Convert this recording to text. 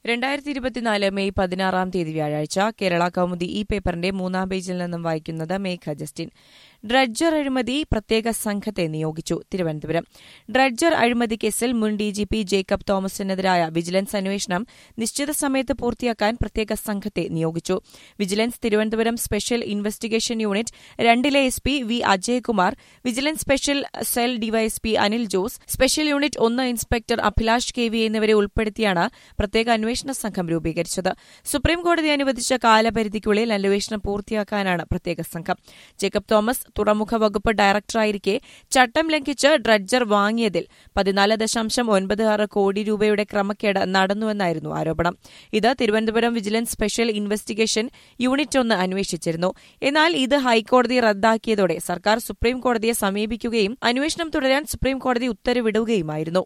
രണ്ടായിരത്തി ഇരുപത്തിനാല് മെയ് പതിനാറാം തീയതി വ്യാഴാഴ്ച കേരള കൗമുദി ഈ പേപ്പറിന്റെ മൂന്നാം പേജിൽ നിന്നും വായിക്കുന്നത് മേഘ ജസ്റ്റിൻ ഡ്രഡ്ജർ അഴിമതി പ്രത്യേക സംഘത്തെ നിയോഗിച്ചു തിരുവനന്തപുരം ഡ്രഡ്ജർ അഴിമതി കേസിൽ മുൻ ഡിജിപി ജേക്കബ് തോമസിനെതിരായ വിജിലൻസ് അന്വേഷണം നിശ്ചിത സമയത്ത് പൂർത്തിയാക്കാൻ പ്രത്യേക സംഘത്തെ നിയോഗിച്ചു vigilance Thiruvananthapuram special investigation unit രണ്ടിലെ S P V Ajayakumar vigilance special cell DYSP Anil Jose special unit ഒന്ന് ഇൻസ്പെക്ടർ അഭിലാഷ് കെ വി എന്നിവരെ ഉൾപ്പെടുത്തിയാണ് പ്രത്യേക അന്വേഷണ സംഘം രൂപീകരിച്ചത് സുപ്രീംകോടതി അനുവദിച്ച കാലപരിധിക്കുള്ളിൽ അന്വേഷണം പൂർത്തിയാക്കാനാണ് പ്രത്യേക സംഘം ജേക്കബ് തോമസ് തുറമുഖ വകുപ്പ് ഡയറക്ടറായിരിക്കെ ചട്ടം ലംഘിച്ച് ഡ്രഡ്ജർ വാങ്ങിയതിൽ പതിനാല് ദശാംശം ഒൻപത് ആറ് കോടി രൂപയുടെ ക്രമക്കേട് നടന്നുവെന്നായിരുന്നു ആരോപണം ഇത് Thiruvananthapuram vigilance special investigation unit ഒന്ന് അന്വേഷിച്ചിരുന്നു എന്നാൽ ഇത് ഹൈക്കോടതി റദ്ദാക്കിയതോടെ സർക്കാർ സുപ്രീംകോടതിയെ സമീപിക്കുകയും അന്വേഷണം തുടരാൻ സുപ്രീംകോടതി ഉത്തരവിടുകയുമായിരുന്നു